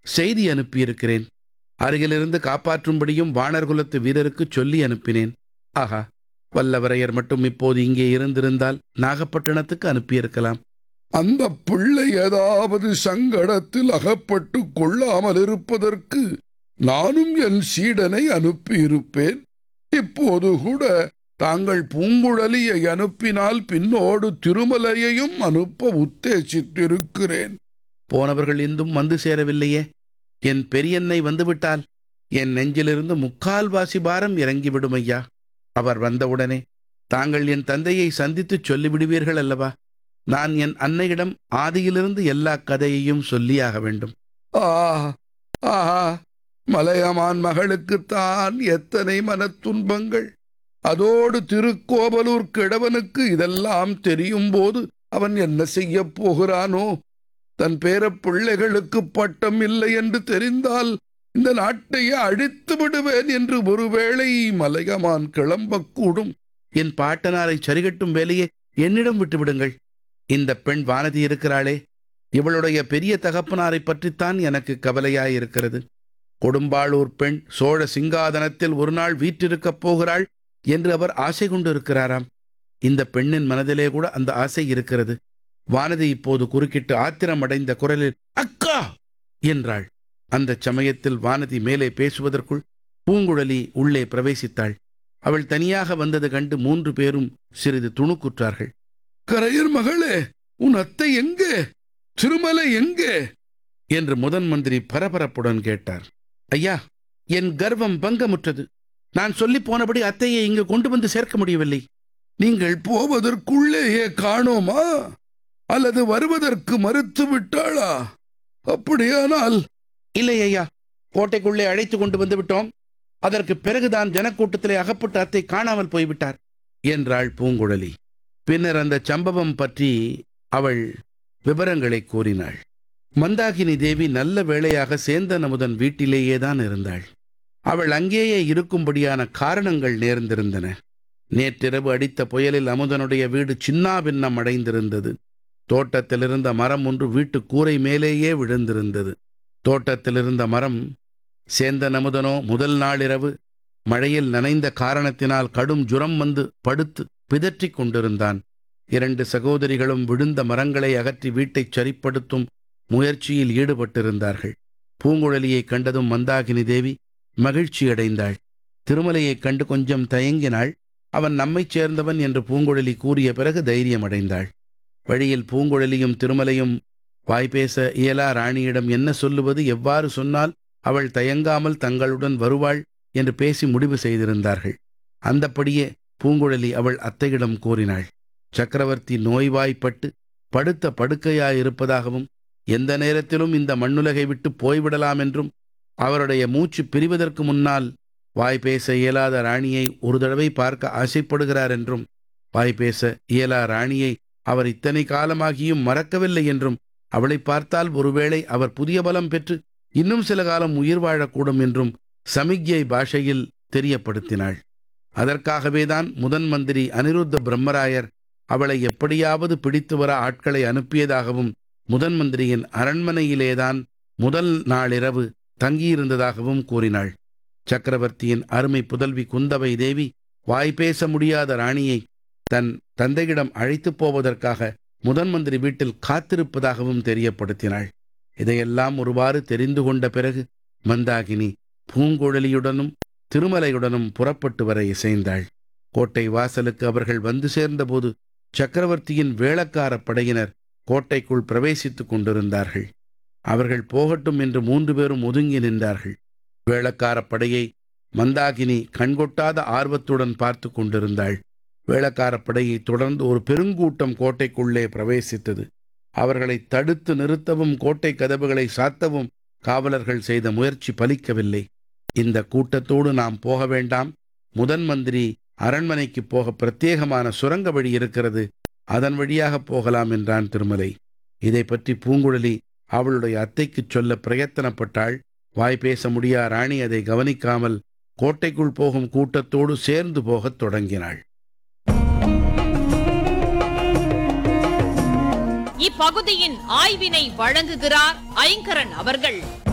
செய்தி அனுப்பியிருக்கிறேன் அருகிலிருந்து காப்பாற்றும்படியும் வானர்குலத்து வீரருக்கு சொல்லி அனுப்பினேன் ஆஹா வல்லவரையர் மட்டும் இப்போது இங்கே இருந்திருந்தால் நாகப்பட்டினத்துக்கு அனுப்பியிருக்கலாம் அந்த பிள்ளை ஏதாவது சங்கடத்தில் அகப்பட்டு கொள்ளாமல் இருப்பதற்கு நானும் என் சீடனை அனுப்பியிருப்பேன் இப்போது கூட தாங்கள் பூங்குழலியை அனுப்பினால் பின்னோடு திருமலையையும் அனுப்ப உத்தேசித்திருக்கிறேன் போனவர்கள் இன்னும் வந்து சேரவில்லையே என் பெரியன்னை வந்துவிட்டால் என் நெஞ்சிலிருந்து முக்கால்வாசி பாரம் இறங்கிவிடும் ஐயா அவர் வந்தவுடனே தாங்கள் என் தந்தையை சந்தித்துச் சொல்லிவிடுவீர்கள் அல்லவா நான் என் அன்னையிடம் ஆதியிலிருந்து எல்லா கதையையும் சொல்லியாக வேண்டும் ஆ ஆஹா மலையமான் மகளுக்குத்தான் எத்தனை மனத்துன்பங்கள் அதோடு திருக்கோவலூர் கிழவனுக்கு இதெல்லாம் தெரியும் போது அவன் என்ன செய்யப் போகிறானோ தன் பேரப் பிள்ளைகளுக்கு பட்டம் இல்லை என்று தெரிந்தால் இந்த நாட்டையே அழித்து விடுவேன் என்று ஒருவேளை மலையமான் கிளம்பக்கூடும் என் பாட்டனாரை சரிகட்டும் வேலையை என்னிடம் விட்டுவிடுங்கள் இந்த பெண் வானதி இருக்கிறாளே இவளுடைய பெரிய தகப்பனாரை பற்றித்தான் எனக்கு கவலையாயிருக்கிறது கொடும்பாளூர் பெண் சோழ சிங்காதனத்தில் ஒரு நாள் வீற்றிருக்கப் போகிறாள் என்று அவர் ஆசை கொண்டிருக்கிறாராம் இந்த பெண்ணின் மனதிலே கூட அந்த ஆசை இருக்கிறது வானதி இப்போது குறுக்கிட்டு ஆத்திரமடைந்த குரலில் அக்கா என்றாள் அந்தச் சமயத்தில் வானதி மேலே பேசுவதற்குள் பூங்குழலி உள்ளே பிரவேசித்தாள் அவள் தனியாக வந்தது கண்டு மூன்று பேரும் சிறிது துணுக்குற்றார்கள் கரையர் மகளே உன் அத்தை எங்கே திருமலை எங்கே என்று முதன் மந்திரி பரபரப்புடன் கேட்டார் ஐயா என் கர்வம் பங்கமுற்றது நான் சொல்லி போனபடி அத்தையை இங்கு கொண்டு வந்து சேர்க்க முடியவில்லை நீங்கள் போவதற்குள்ளேயே காணோமா அல்லது வருவதற்கு மறுத்து விட்டாளா அப்படியானால் இல்லை ஐயா கோட்டைக்குள்ளே அழைத்து கொண்டு வந்து விட்டோம் அதற்கு பிறகுதான் ஜனக்கூட்டத்திலே அகப்பட்டு அத்தை காணாமல் போய்விட்டார் என்றாள் பூங்குழலி பின்னர் அந்த சம்பவம் பற்றி அவள் விவரங்களை கூறினாள் மந்தாகினி தேவி நல்ல வேளையாக சேந்தன் அமுதன் வீட்டிலேயே தான் இருந்தாள் அவள் அங்கேயே இருக்கும்படியான காரணங்கள் நேர்ந்திருந்தன நேற்றிரவு அடித்த புயலில் அமுதனுடைய வீடு சின்னாபின்னம் அடைந்திருந்தது தோட்டத்திலிருந்த மரம் ஒன்று வீட்டு கூரை மேலேயே விழுந்திருந்தது தோட்டத்திலிருந்த மரம் சேந்தன் அமுதனோ முதல் நாளிரவு மழையில் நனைந்த காரணத்தினால் கடும் ஜுரம் வந்து படுத்து பிதற்றிக் கொண்டிருந்தான் இரண்டு சகோதரிகளும் விழுந்த மரங்களை அகற்றி வீட்டைச் சரிப்படுத்தும் முயற்சியில் ஈடுபட்டிருந்தார்கள் பூங்குழலியைக் கண்டதும் மந்தாகினி தேவி மகிழ்ச்சியடைந்தாள் திருமலையைக் கண்டு கொஞ்சம் தயங்கினாள் அவன் நம்மைச் சேர்ந்தவன் என்று பூங்குழலி கூறிய பிறகு தைரியமடைந்தாள் வழியில் பூங்குழலியும் திருமலையும் வாய்பேச இயலா ராணியிடம் என்ன சொல்லுவது எவ்வாறு சொன்னால் அவள் தயங்காமல் தங்களுடன் வருவாள் என்று பேசி முடிவு செய்திருந்தார்கள் அந்தப்படியே பூங்குழலி அவள் அத்தையிடம் கூறினாள் சக்கரவர்த்தி நோய்வாய்ப்பட்டு படுத்த படுக்கையாயிருப்பதாகவும் எந்த நேரத்திலும் இந்த மண்ணுலகை விட்டு போய்விடலாம் என்றும் அவருடைய மூச்சு பிரிவதற்கு முன்னால் வாய் பேச இயலாத ராணியை ஒரு தடவை பார்க்க ஆசைப்படுகிறார் என்றும் வாய் பேச இயலா ராணியை அவர் இத்தனை காலமாகியும் மறக்கவில்லை என்றும் அவளை பார்த்தால் ஒருவேளை அவர் புதிய பலம் பெற்று இன்னும் சில காலம் உயிர் வாழக்கூடும் என்றும் சமிக்ஞை பாஷையில் தெரியப்படுத்தினாள் அதற்காகவேதான் முதன் மந்திரி அனிருத்த பிரம்மராயர் அவளை எப்படியாவது பிடித்து வர ஆட்களை அனுப்பியதாகவும் முதன் மந்திரியின் அரண்மனையிலேதான் முதல் நாளிரவு தங்கியிருந்ததாகவும் கூறினாள் சக்கரவர்த்தியின் அருமை புதல்வி குந்தவை தேவி வாய் பேச முடியாத ராணியை தன் தந்தையிடம் அழைத்துப் போவதற்காக முதன் மந்திரி வீட்டில் காத்திருப்பதாகவும் தெரியப்படுத்தினாள் இதையெல்லாம் ஒருவாறு தெரிந்து கொண்ட பிறகு மந்தாகினி பூங்குழலியுடனும் திருமலையுடனும் புறப்பட்டு வர இசைந்தாள் கோட்டை வாசலுக்கு அவர்கள் வந்து சேர்ந்தபோது சக்கரவர்த்தியின் வேளக்கார படையினர் கோட்டைக்குள் பிரவேசித்துக் கொண்டிருந்தார்கள் அவர்கள் போகட்டும் என்று மூன்று பேரும் ஒதுங்கி நின்றார்கள் வேளக்கார படையை மந்தாகினி கண்கொட்டாத ஆர்வத்துடன் பார்த்து கொண்டிருந்தாள் வேளக்கார படையை தொடர்ந்து ஒரு பெருங்கூட்டம் கோட்டைக்குள்ளே பிரவேசித்தது அவர்களை தடுத்து நிறுத்தவும் கோட்டை கதவுகளை சாத்தவும் காவலர்கள் செய்த முயற்சி பலிக்கவில்லை இந்த கூட்டத்தோடு நாம் போக வேண்டாம் முதன் மந்திரி அரண்மனைக்கு போக பிரத்யேகமான சுரங்க வழி இருக்கிறது அதன் வழியாக போகலாம் என்றான் திருமலை இதை பற்றி பூங்குழலி அவளுடைய அத்தைக்குச் சொல்ல பிரயத்தனப்பட்டாள் வாய் பேச முடியா ராணி அதை கவனிக்காமல் கோட்டைக்குள் போகும் கூட்டத்தோடு சேர்ந்து போகத் தொடங்கினாள் இப்பகுதியின் ஆய்வினை வழங்குகிறார் ஐங்கரன் அவர்கள்